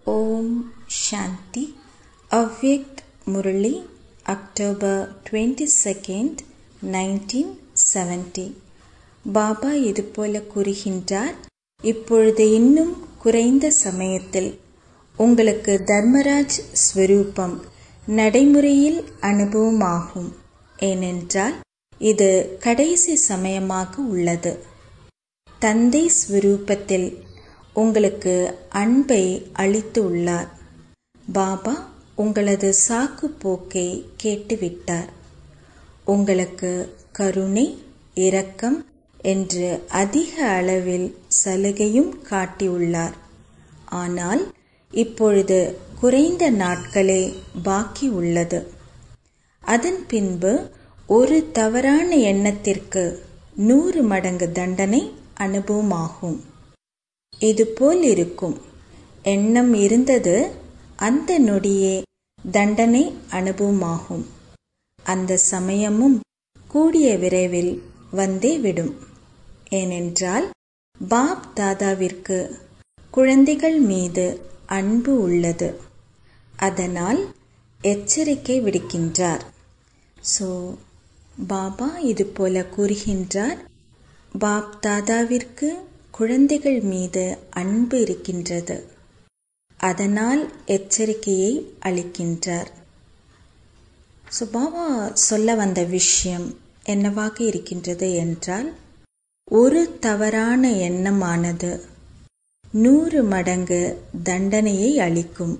ஓம் Shanti Avyakt Murli October twenty second nineteen seventy Baba இதுபோல கூறுகின்றார் இப்பொழுது இன்னும் குறைந்த சமயத்தில் உங்களுக்கு தர்மராஜ் ஸ்வரூபம் நடைமுறையில் அனுபவமாகும் ஏனென்றால் இது கடைசி சமயமாக உள்ளது தந்தை ஸ்வரூபத்தில் உங்களுக்கு அன்பை அளித்து உள்ளார் பாபா உங்களது சாக்கு போக்கை கேட்டுவிட்டார் உங்களுக்கு கருணை இரக்கம் என்று அதிக அளவில் சலுகையும் காட்டியுள்ளார் ஆனால் இப்பொழுது குறைந்த நாட்களே பாக்கி உள்ளது அதன் பின்பு ஒரு தவறான எண்ணத்திற்கு நூறு மடங்கு தண்டனை அனுபவமாகும் இதுபோல் இருக்கும் எண்ணம் இருந்தது அந்த நொடியே தண்டனை அனுபவமாகும் அந்த சமயமும் கூடிய விரைவில் வந்தே விடும் ஏனென்றால் பாப் தாதாவிற்கு குழந்தைகள் மீது அன்பு உள்ளது அதனால் எச்சரிக்கை விடுக்கின்றார் ஸோ பாபா இது போல கூறுகின்றார் பாப் தாதாவிற்கு குழந்தைகள் மீது அன்பு இருக்கின்றது அதனால் எச்சரிக்கையை அளிக்கின்றார் ஸோ பாபா சொல்ல வந்த விஷயம் என்னவாக இருக்கின்றது என்றால் ஒரு தவறான எண்ணமானது நூறு மடங்கு தண்டனையை அளிக்கும்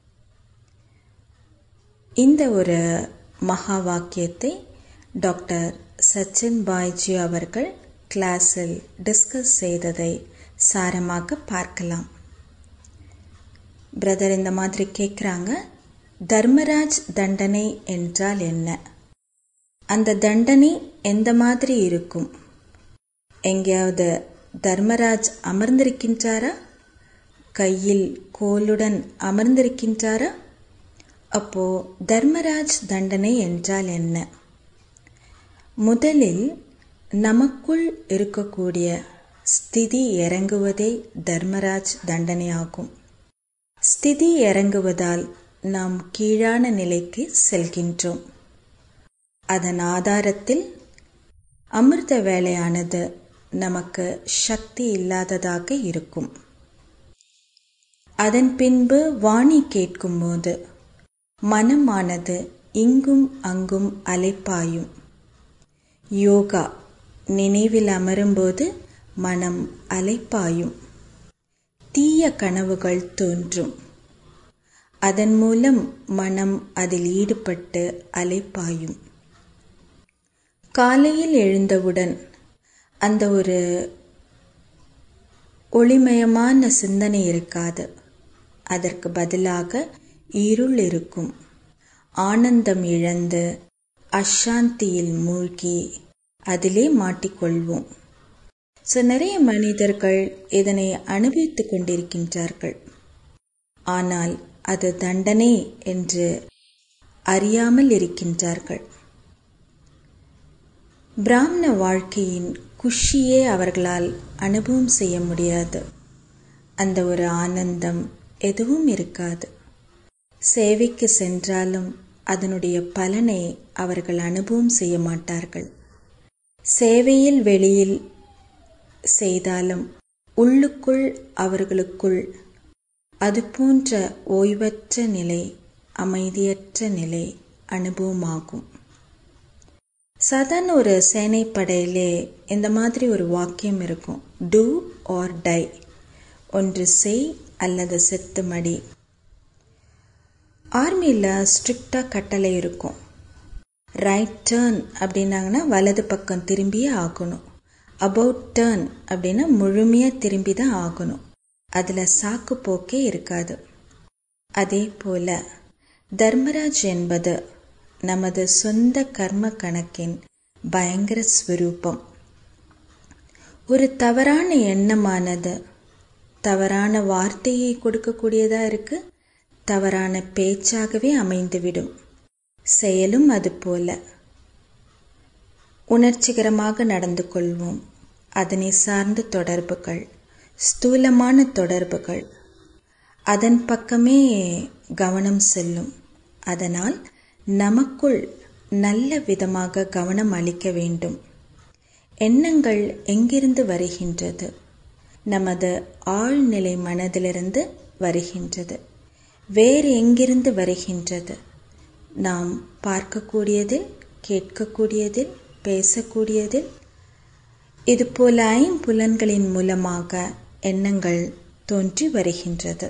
இந்த ஒரு மகா வாக்கியத்தை டாக்டர் சச்சின் பாய்ஜி அவர்கள் கிளாஸில் டிஸ்கஸ் செய்ததை சாரமாக பார்க்கலாம் பிரதர் இந்த மாதிரி கேட்குறாங்க தர்மராஜ் தண்டனை என்றால் என்ன அந்த தண்டனை எந்த மாதிரி இருக்கும் எங்கேயாவது தர்மராஜ் அமர்ந்திருக்கின்றாரா கையில் கோலுடன் அமர்ந்திருக்கின்றாரா அப்போ தர்மராஜ் தண்டனை என்றால் என்ன முதலில் நமக்குள் இருக்கக்கூடிய ஸ்திதி இறங்குவதே தர்மராஜ் தண்டனையாகும் ஸ்திதி இறங்குவதால் நாம் கீழான நிலைக்கு செல்கின்றோம் அதன் ஆதாரத்தில் அமிர்த வேலையானது நமக்கு சக்தி இல்லாததாக இருக்கும் அதன் பின்பு வாணி கேட்கும்போது மனமானது இங்கும் அங்கும் அலைப்பாயும் யோகா நினைவில் அமரும்போது மனம் அலைப்பாயும் தீய கனவுகள் தோன்றும் அதன் மூலம் மனம் அதில் ஈடுபட்டு அலைப்பாயும் காலையில் எழுந்தவுடன் அந்த ஒரு ஒளிமயமான சிந்தனை இருக்காது அதற்கு பதிலாக இருள் இருக்கும் ஆனந்தம் இழந்து அசாந்தியில் மூழ்கி அதிலே மாட்டிக்கொள்வோம் ஸோ நிறைய மனிதர்கள் இதனை அனுபவித்துக் கொண்டிருக்கின்றார்கள் ஆனால் அது தண்டனை என்று அறியாமல் இருக்கின்றார்கள் பிராமண வாழ்க்கையின் குஷியே அவர்களால் அனுபவம் செய்ய முடியாது அந்த ஒரு ஆனந்தம் எதுவும் இருக்காது சேவைக்கு சென்றாலும் அதனுடைய பலனை அவர்கள் அனுபவம் செய்ய மாட்டார்கள் சேவையில் வெளியில் செய்தாலும் உள்ளுக்குள் அவர்களுக்குள் அது போன்ற ஓய்வற்ற நிலை அமைதியற்ற நிலை அனுபவமாகும் சாதாரண ஒரு சேனைப்படையிலே இந்த மாதிரி ஒரு வாக்கியம் இருக்கும் டூ ஆர் டை ஒன்று செய் அல்லது செத்து மடி ஆர்மியில் ஸ்ட்ரிக்டாக கட்டளை இருக்கும் ரைட் டேர்ன் அப்படின்னாங்கன்னா வலது பக்கம் திரும்பியே ஆகணும் அபவுட் டேர்ன் அப்படின்னா முழுமையாக திரும்பி தான் ஆகணும் அதில் சாக்கு போக்கே இருக்காது அதே போல தர்மராஜ் என்பது நமது சொந்த கர்ம கணக்கின் பயங்கர ஸ்வரூபம் ஒரு தவறான எண்ணமானது தவறான வார்த்தையை கொடுக்கக்கூடியதா இருக்கு தவறான பேச்சாகவே அமைந்துவிடும் செயலும் அதுபோல உணர்ச்சிகரமாக நடந்து கொள்வோம் அதனை சார்ந்த தொடர்புகள் ஸ்தூலமான தொடர்புகள் அதன் பக்கமே கவனம் செல்லும் அதனால் நமக்குள் நல்ல விதமாக கவனம் அளிக்க வேண்டும் எண்ணங்கள் எங்கிருந்து வருகின்றது நமது ஆழ்நிலை மனதிலிருந்து வருகின்றது வேறு எங்கிருந்து வருகின்றது நாம் பார்க்கக்கூடியதில் கேட்கக்கூடியதில் பேசக்கூடியதில் இதுபோல ஐம்புலன்களின் மூலமாக எண்ணங்கள் தோன்றி வருகின்றது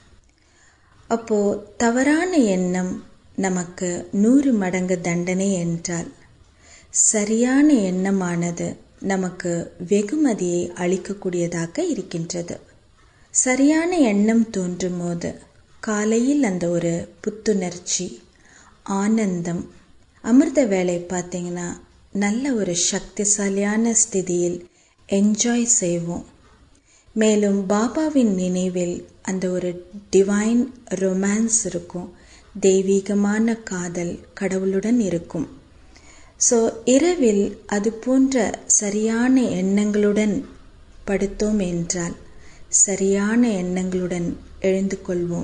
அப்போ தவறான எண்ணம் நமக்கு நூறு மடங்கு தண்டனை என்றால் சரியான எண்ணமானது நமக்கு வெகுமதியை அளிக்கக்கூடியதாக இருக்கின்றது சரியான எண்ணம் தோன்றும் போது காலையில் அந்த ஒரு புத்துணர்ச்சி ஆனந்தம் அமிர்த வேலை பார்த்தீங்கன்னா நல்ல ஒரு சக்திசாலியான ஸ்திதியில் என்ஜாய் செய்வோம் மேலும் பாபாவின் நினைவில் அந்த ஒரு டிவைன் ரொமான்ஸ் இருக்கும் தெய்வீகமான காதல் கடவுளுடன் இருக்கும் ஸோ இரவில் அது போன்ற சரியான எண்ணங்களுடன் படுத்தோம் என்றால் சரியான எண்ணங்களுடன் எழுந்து கொள்வோம்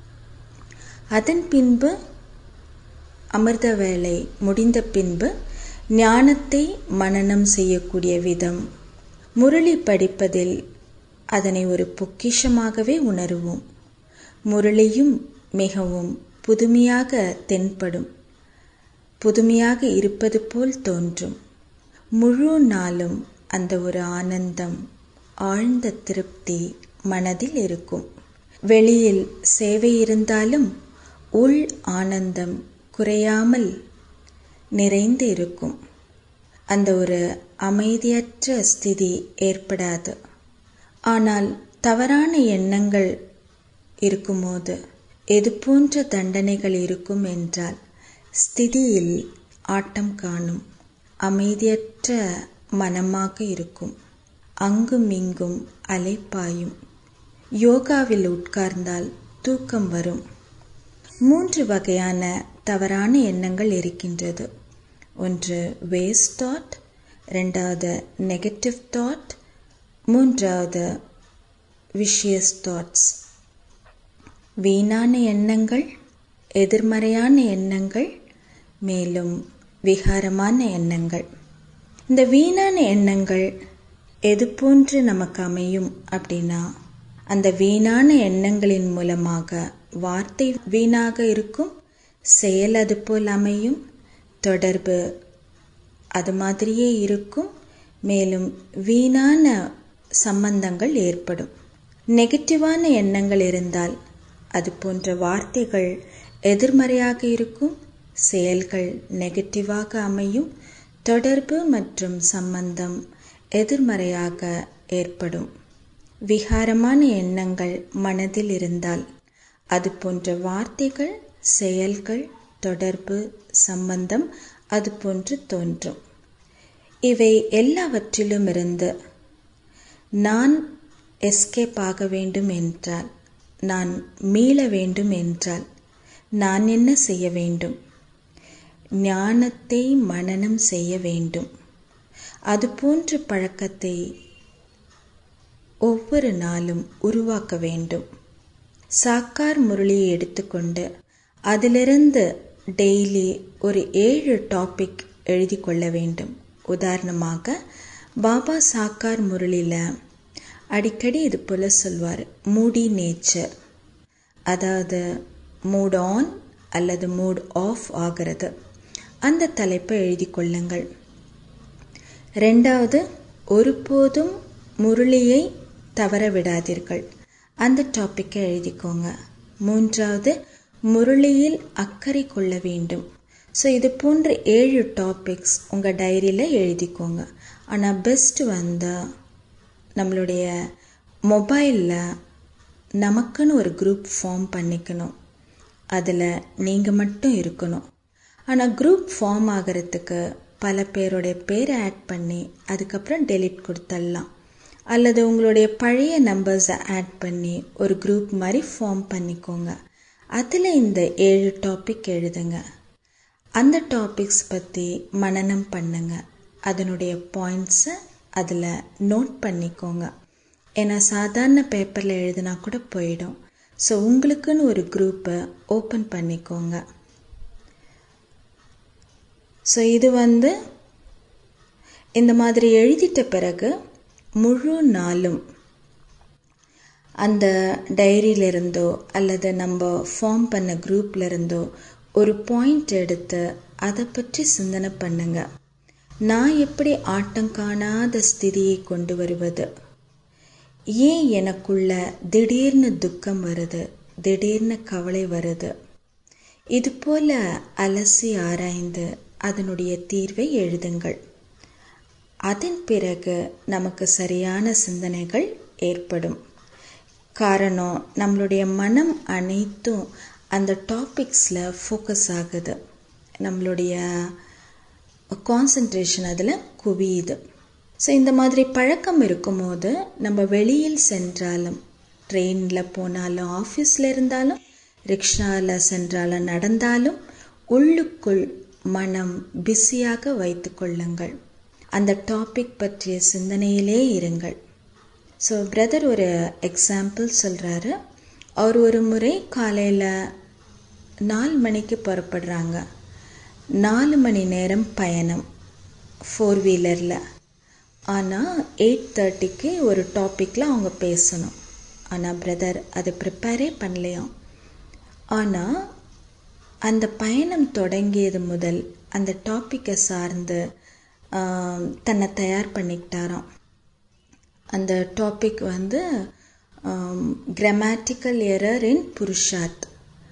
அதன் பின்பு அமிர்த வேலை முடிந்த பின்பு ஞானத்தை மனனம் செய்யக்கூடிய விதம் முரளி படிப்பதில் அதனை ஒரு பொக்கிஷமாகவே உணருவோம் முரளியும் மிகவும் புதுமையாக தென்படும் புதுமையாக இருப்பது போல் தோன்றும் முழு நாளும் அந்த ஒரு ஆனந்தம் ஆழ்ந்த திருப்தி மனதில் இருக்கும் வெளியில் சேவை இருந்தாலும் உள் ஆனந்தம் குறையாமல் நிறைந்து இருக்கும் அந்த ஒரு அமைதியற்ற ஸ்திதி ஏற்படாது ஆனால் தவறான எண்ணங்கள் இருக்கும்போது எது போன்ற தண்டனைகள் இருக்கும் என்றால் ஸ்திதியில் ஆட்டம் காணும் அமைதியற்ற மனமாக இருக்கும் அங்கும் இங்கும் அலைப்பாயும் யோகாவில் உட்கார்ந்தால் தூக்கம் வரும் மூன்று வகையான தவறான எண்ணங்கள் இருக்கின்றது ஒன்று வேஸ்ட் தாட் ரெண்டாவது நெகட்டிவ் தாட் மூன்றாவது விஷியஸ் தாட்ஸ் வீணான எண்ணங்கள் எதிர்மறையான எண்ணங்கள் மேலும் விகாரமான எண்ணங்கள் இந்த வீணான எண்ணங்கள் எது போன்று நமக்கு அமையும் அப்படின்னா அந்த வீணான எண்ணங்களின் மூலமாக வார்த்தை வீணாக இருக்கும் செயல் அது போல் அமையும் தொடர்பு அது மாதிரியே இருக்கும் மேலும் வீணான சம்பந்தங்கள் ஏற்படும் நெகட்டிவான எண்ணங்கள் இருந்தால் அது போன்ற வார்த்தைகள் எதிர்மறையாக இருக்கும் செயல்கள் நெகட்டிவாக அமையும் தொடர்பு மற்றும் சம்பந்தம் எதிர்மறையாக ஏற்படும் விகாரமான எண்ணங்கள் மனதில் இருந்தால் அது போன்ற வார்த்தைகள் செயல்கள் தொடர்பு சம்பந்தம் அது போன்று தோன்றும் இவை எல்லாவற்றிலும் இருந்து நான் எஸ்கேப் ஆக வேண்டும் என்றால் நான் மீள வேண்டும் என்றால் நான் என்ன செய்ய வேண்டும் ஞானத்தை மனனம் செய்ய வேண்டும் அதுபோன்ற பழக்கத்தை ஒவ்வொரு நாளும் உருவாக்க வேண்டும் சாக்கார் முரளியை எடுத்துக்கொண்டு அதிலிருந்து டெய்லி ஒரு ஏழு டாபிக் எழுதி கொள்ள வேண்டும் உதாரணமாக பாபா சாக்கார் முரளியில் அடிக்கடி இது போல் சொல்வார் மூடி நேச்சர் அதாவது மூட் ஆன் அல்லது மூட் ஆஃப் ஆகிறது அந்த தலைப்பை எழுதி கொள்ளுங்கள் ரெண்டாவது ஒருபோதும் முரளியை தவற விடாதீர்கள் அந்த டாப்பிக்கை எழுதிக்கோங்க மூன்றாவது முரளியில் அக்கறை கொள்ள வேண்டும் ஸோ இது போன்ற ஏழு டாபிக்ஸ் உங்கள் டைரியில் எழுதிக்கோங்க ஆனால் பெஸ்ட் வந்து நம்மளுடைய மொபைலில் நமக்குன்னு ஒரு குரூப் ஃபார்ம் பண்ணிக்கணும் அதில் நீங்கள் மட்டும் இருக்கணும் ஆனால் குரூப் ஃபார்ம் ஆகிறதுக்கு பல பேருடைய பேரை ஆட் பண்ணி அதுக்கப்புறம் டெலிட் கொடுத்துடலாம் அல்லது உங்களுடைய பழைய நம்பர்ஸை ஆட் பண்ணி ஒரு குரூப் மாதிரி ஃபார்ம் பண்ணிக்கோங்க அதில் இந்த ஏழு டாபிக் எழுதுங்க அந்த டாபிக்ஸ் பற்றி மனனம் பண்ணுங்க அதனுடைய பாயிண்ட்ஸை அதில் நோட் பண்ணிக்கோங்க ஏன்னா சாதாரண பேப்பரில் எழுதினா கூட போயிடும் ஸோ உங்களுக்குன்னு ஒரு குரூப்பை ஓப்பன் பண்ணிக்கோங்க ஸோ இது வந்து இந்த மாதிரி எழுதிட்ட பிறகு முழு நாளும் அந்த டைரியிலிருந்தோ அல்லது நம்ம ஃபார்ம் பண்ண குரூப்ல இருந்தோ ஒரு பாயிண்ட் எடுத்து அதை பற்றி சிந்தனை பண்ணுங்க நான் எப்படி ஆட்டம் காணாத ஸ்திதியை கொண்டு வருவது ஏன் எனக்குள்ள திடீர்னு துக்கம் வருது திடீர்னு கவலை வருது இது போல அலசி ஆராய்ந்து அதனுடைய தீர்வை எழுதுங்கள் அதன் பிறகு நமக்கு சரியான சிந்தனைகள் ஏற்படும் காரணம் நம்மளுடைய மனம் அனைத்தும் அந்த டாபிக்ஸில் ஃபோக்கஸ் ஆகுது நம்மளுடைய கான்சன்ட்ரேஷன் அதில் குவியுது ஸோ இந்த மாதிரி பழக்கம் இருக்கும்போது நம்ம வெளியில் சென்றாலும் ட்ரெயினில் போனாலும் ஆஃபீஸில் இருந்தாலும் ரிக்ஷாவில் சென்றாலும் நடந்தாலும் உள்ளுக்குள் மனம் பிஸியாக வைத்து கொள்ளுங்கள் அந்த டாபிக் பற்றிய சிந்தனையிலே இருங்கள் ஸோ பிரதர் ஒரு எக்ஸாம்பிள் சொல்கிறாரு அவர் ஒரு முறை காலையில் நாலு மணிக்கு புறப்படுறாங்க நாலு மணி நேரம் பயணம் ஃபோர் வீலரில் ஆனால் எயிட் தேர்ட்டிக்கு ஒரு டாப்பிக்கில் அவங்க பேசணும் ஆனால் பிரதர் அது ப்ரிப்பேரே பண்ணலையாம் ஆனால் அந்த பயணம் தொடங்கியது முதல் அந்த டாப்பிக்கை சார்ந்து தன்னை தயார் பண்ணிக்கிட்டாராம் அந்த டாபிக் வந்து கிராமட்டிக்கல் எரர் இன் புருஷார்த்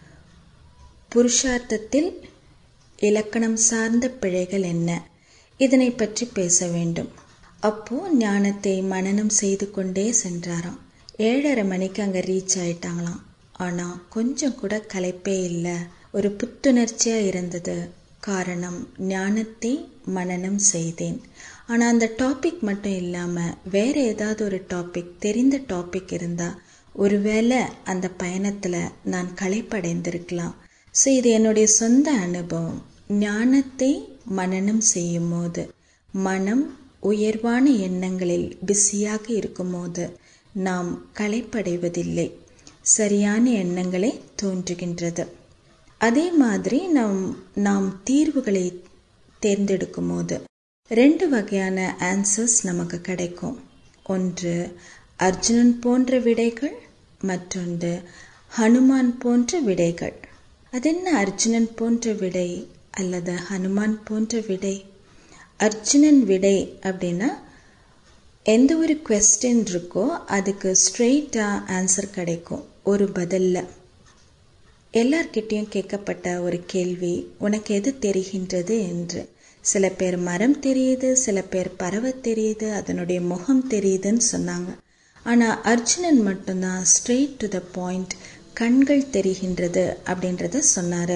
புருஷார்த்தத்தில் இலக்கணம் சார்ந்த பிழைகள் என்ன இதனை பற்றி பேச வேண்டும் அப்போ ஞானத்தை மனனம் செய்து கொண்டே சென்றாராம் ஏழரை மணிக்கு அங்கே ரீச் ஆயிட்டாங்களாம் ஆனால் கொஞ்சம் கூட களைப்பே இல்லை ஒரு புத்துணர்ச்சியாக இருந்தது காரணம் ஞானத்தை மனனம் செய்தேன் ஆனால் அந்த டாபிக் மட்டும் இல்லாமல் வேற ஏதாவது ஒரு டாபிக் தெரிந்த டாபிக் இருந்தால் ஒருவேளை அந்த பயணத்தில் நான் களைப்படைந்திருக்கலாம் ஸோ இது என்னுடைய சொந்த அனுபவம் ஞானத்தை மனனம் செய்யும் போது மனம் உயர்வான எண்ணங்களில் பிஸியாக இருக்கும்போது நாம் களைப்படைவதில்லை சரியான எண்ணங்களே தோன்றுகின்றது அதே மாதிரி நாம் நாம் தீர்வுகளை தேர்ந்தெடுக்கும் போது ரெண்டு வகையான ஆன்சர்ஸ் நமக்கு கிடைக்கும் ஒன்று அர்ஜுனன் போன்ற விடைகள் மற்றொன்று ஹனுமான் போன்ற விடைகள் அதென்ன அர்ஜுனன் போன்ற விடை அல்லது ஹனுமான் போன்ற விடை அர்ஜுனன் விடை அப்படின்னா எந்த ஒரு கொஸ்டின் இருக்கோ அதுக்கு ஸ்ட்ரெயிட்டாக ஆன்சர் கிடைக்கும் ஒரு பதிலில் எல்லார்கிட்டேயும் கேட்கப்பட்ட ஒரு கேள்வி உனக்கு எது தெரிகின்றது என்று சில பேர் மரம் தெரியுது சில பேர் பறவை தெரியுது அதனுடைய முகம் தெரியுதுன்னு சொன்னாங்க ஆனால் அர்ஜுனன் மட்டும்தான் ஸ்ட்ரெயிட் டு த பாயிண்ட் கண்கள் தெரிகின்றது அப்படின்றத சொன்னார்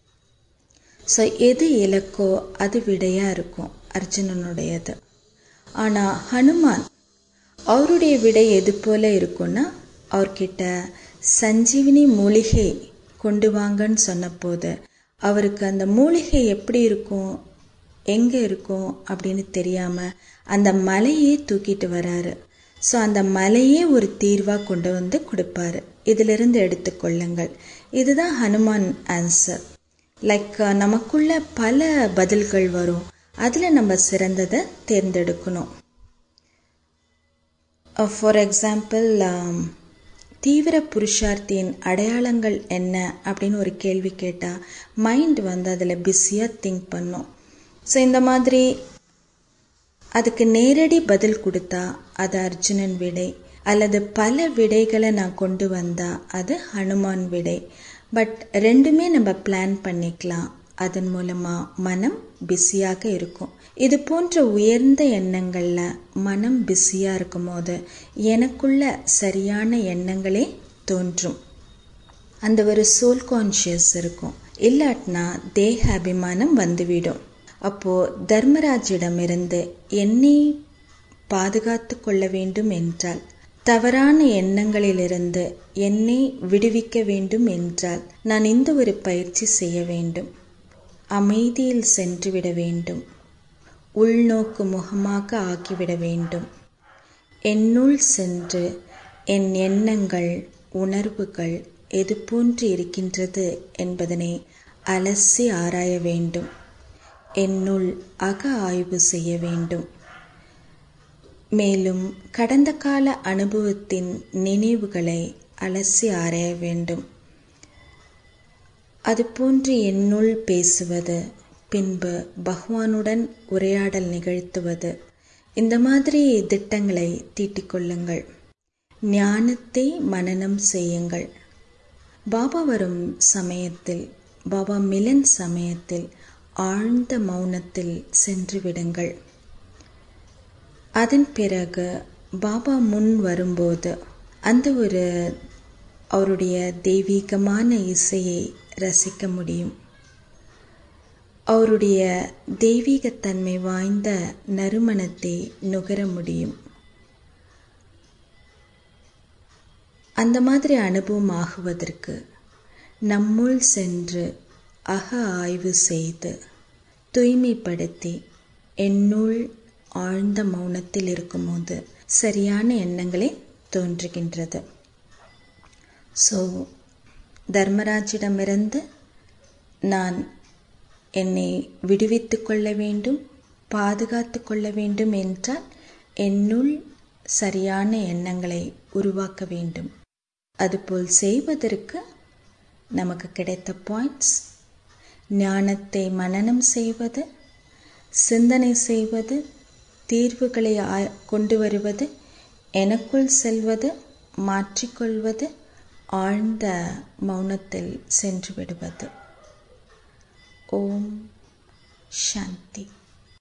ஸோ எது இலக்கோ அது விடையாக இருக்கும் அர்ஜுனனுடையது ஆனால் ஹனுமான் அவருடைய விடை எது போல இருக்கும்னா அவர்கிட்ட சஞ்சீவினி மூலிகை கொண்டு வாங்கன்னு சொன்னபோது அவருக்கு அந்த மூலிகை எப்படி இருக்கும் எங்கே இருக்கும் அப்படின்னு தெரியாமல் அந்த மலையே தூக்கிட்டு வராரு ஸோ அந்த மலையே ஒரு தீர்வாக கொண்டு வந்து கொடுப்பாரு இதிலிருந்து எடுத்துக்கொள்ளுங்கள் இதுதான் ஹனுமான் ஆன்சர் லைக் நமக்குள்ள பல பதில்கள் வரும் அதில் நம்ம சிறந்ததை தேர்ந்தெடுக்கணும் ஃபார் எக்ஸாம்பிள் தீவிர புருஷார்த்தியின் அடையாளங்கள் என்ன அப்படின்னு ஒரு கேள்வி கேட்டால் மைண்ட் வந்து அதில் பிஸியாக திங்க் பண்ணும் ஸோ இந்த மாதிரி அதுக்கு நேரடி பதில் கொடுத்தா அது அர்ஜுனன் விடை அல்லது பல விடைகளை நான் கொண்டு வந்தா அது ஹனுமான் விடை பட் ரெண்டுமே நம்ம பிளான் பண்ணிக்கலாம் அதன் மூலமா மனம் பிஸியாக இருக்கும் இது போன்ற உயர்ந்த எண்ணங்கள்ல மனம் பிஸியா இருக்கும் போது எனக்குள்ள சரியான எண்ணங்களே தோன்றும் அந்த ஒரு சோல் கான்ஷியஸ் இருக்கும் இல்லாட்டினா தேக அபிமானம் வந்துவிடும் அப்போ தர்மராஜிடமிருந்து என்னை பாதுகாத்து கொள்ள வேண்டும் என்றால் தவறான எண்ணங்களிலிருந்து என்னை விடுவிக்க வேண்டும் என்றால் நான் இந்த ஒரு பயிற்சி செய்ய வேண்டும் அமைதியில் சென்றுவிட வேண்டும் உள்நோக்கு முகமாக ஆக்கிவிட வேண்டும் என்னுள் சென்று என் எண்ணங்கள் உணர்வுகள் எது போன்று இருக்கின்றது என்பதனை அலசி ஆராய வேண்டும் என்னுள் அக ஆய்வு செய்ய வேண்டும் மேலும் கடந்த கால அனுபவத்தின் நினைவுகளை அலசி ஆராய வேண்டும் அதுபோன்று என்னுள் பேசுவது பின்பு பகவானுடன் உரையாடல் நிகழ்த்துவது இந்த மாதிரி திட்டங்களை தீட்டிக்கொள்ளுங்கள் ஞானத்தை மனனம் செய்யுங்கள் பாபா வரும் சமயத்தில் பாபா மிலன் சமயத்தில் ஆழ்ந்த மௌனத்தில் சென்று விடுங்கள் அதன் பிறகு பாபா முன் வரும்போது அந்த ஒரு அவருடைய தெய்வீகமான இசையை ரசிக்க முடியும் அவருடைய தெய்வீகத்தன்மை வாய்ந்த நறுமணத்தை நுகர முடியும் அந்த மாதிரி அனுபவம் ஆகுவதற்கு நம்முள் சென்று அக ஆய்வு செய்து தூய்மைப்படுத்தி என்னுள் ஆழ்ந்த மௌனத்தில் இருக்கும்போது சரியான எண்ணங்களே தோன்றுகின்றது ஸோ தர்மராஜிடமிருந்து நான் என்னை விடுவித்து கொள்ள வேண்டும் பாதுகாத்து கொள்ள வேண்டும் என்றால் என்னுள் சரியான எண்ணங்களை உருவாக்க வேண்டும் அதுபோல் செய்வதற்கு நமக்கு கிடைத்த பாயிண்ட்ஸ் ஞானத்தை மனனம் செய்வது சிந்தனை செய்வது தீர்வுகளை கொண்டு வருவது எனக்குள் செல்வது மாற்றிக்கொள்வது ஆழ்ந்த மௌனத்தில் சென்று விடுவது ஓம் சாந்தி